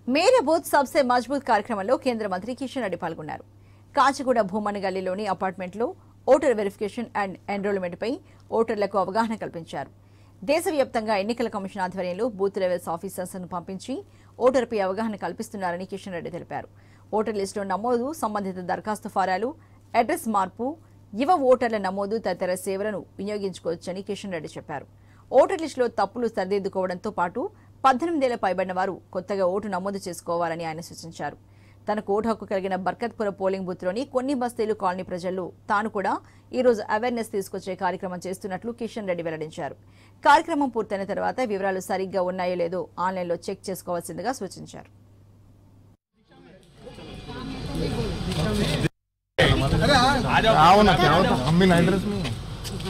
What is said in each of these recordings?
మేరే booth సబ్సే మజ్బూత్ కార్యక్రమంలో కేంద్ర మంత్రి కిషన్ రెడ్డి పాల్గొన్నారు కాచిగూడ భూమన్ గల్లీలోని అపార్ట్మెంట్లో ఓటర్ వెరిఫికేషన్ అండ్ ఎన్రోల్మెంట్ పై ఓటర్లకు అవగాహన కల్పించారు దేశవ్యాప్తంగా ఎన్నికల కమిషన్ ఆధ్వర్యంలో బూత్ లెవెల్స్ ఆఫీసర్స్ ను పంపించి ఓటర్పై అవగాహన కల్పిస్తున్నారని కిషన్ రెడ్డి తెలిపారు ఓటర్ లిస్టులో నమోదు సంబంధిత దరఖాస్తు ఫారాలు అడ్రస్ మార్పు యువ ఓటర్ల నమోదు తదితర సేవలను వినియోగించుకోవచ్చని కిషన్ రెడ్డి చెప్పారు ఓటర్ లిస్టులో తప్పులు సరిదిద్దుకోవడంతో పాటు పద్దెనిమిదేళ్ల పైబడిన వారు కొత్తగా ఓటు నమోదు చేసుకోవాలని ఆయన సూచించారు తనకు ఓటు హక్కు కలిగిన బర్కత్పుర పోలింగ్ బూత్లోని కొన్ని బస్తీలు కాలనీ ప్రజల్లో తాను కూడా ఈ రోజు అవేర్నెస్ తీసుకొచ్చే కార్యక్రమం చేస్తున్నట్లు కిషన్ రెడ్డి వెల్లడించారు కార్యక్రమం పూర్తయిన తర్వాత వివరాలు సరిగ్గా ఉన్నాయో లేదో ఆన్లైన్లో చెక్ చేసుకోవాల్సిందిగా సూచించారు आओ ना क्या होता हम भी नाइन ड्रेस में हैं।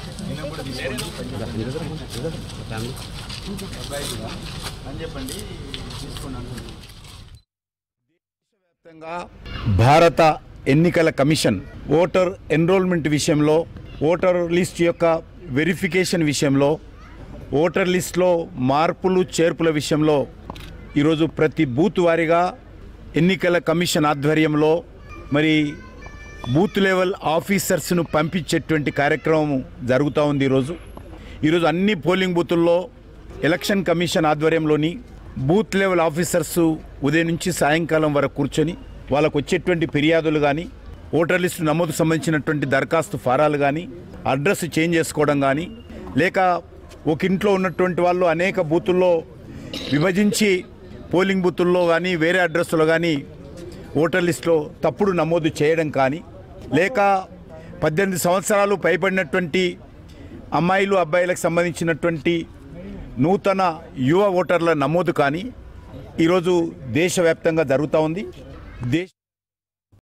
వ్యాప్తంగా భారత ఎన్నికల కమిషన్ ఓటర్ ఎన్రోల్మెంట్ విషయంలో ఓటర్ లిస్ట్ యొక్క వెరిఫికేషన్ విషయంలో ఓటర్ లిస్ట్లో మార్పులు చేర్పుల విషయంలో ఈరోజు ప్రతి బూత్ వారీగా ఎన్నికల కమిషన్ ఆధ్వర్యంలో మరి బూత్ లెవెల్ ఆఫీసర్స్ను పంపించేటువంటి కార్యక్రమం జరుగుతూ ఉంది ఈరోజు ఈరోజు అన్ని పోలింగ్ బూతుల్లో ఎలక్షన్ కమిషన్ ఆధ్వర్యంలోని బూత్ లెవెల్ ఆఫీసర్స్ ఉదయం నుంచి సాయంకాలం వరకు కూర్చొని వాళ్ళకు వచ్చేటువంటి ఫిర్యాదులు కానీ ఓటర్ లిస్టు నమోదు సంబంధించినటువంటి దరఖాస్తు ఫారాలు కానీ అడ్రస్ చేంజ్ చేసుకోవడం కానీ లేక ఒక ఇంట్లో ఉన్నటువంటి వాళ్ళు అనేక బూతుల్లో విభజించి పోలింగ్ బూతుల్లో కానీ వేరే అడ్రస్లో కానీ ఓటర్ లిస్టులో తప్పుడు నమోదు చేయడం కానీ లేక పద్దెనిమిది సంవత్సరాలు పైబడినటువంటి అమ్మాయిలు అబ్బాయిలకు సంబంధించినటువంటి నూతన యువ ఓటర్ల నమోదు కానీ ఈరోజు దేశవ్యాప్తంగా జరుగుతూ ఉంది దేశ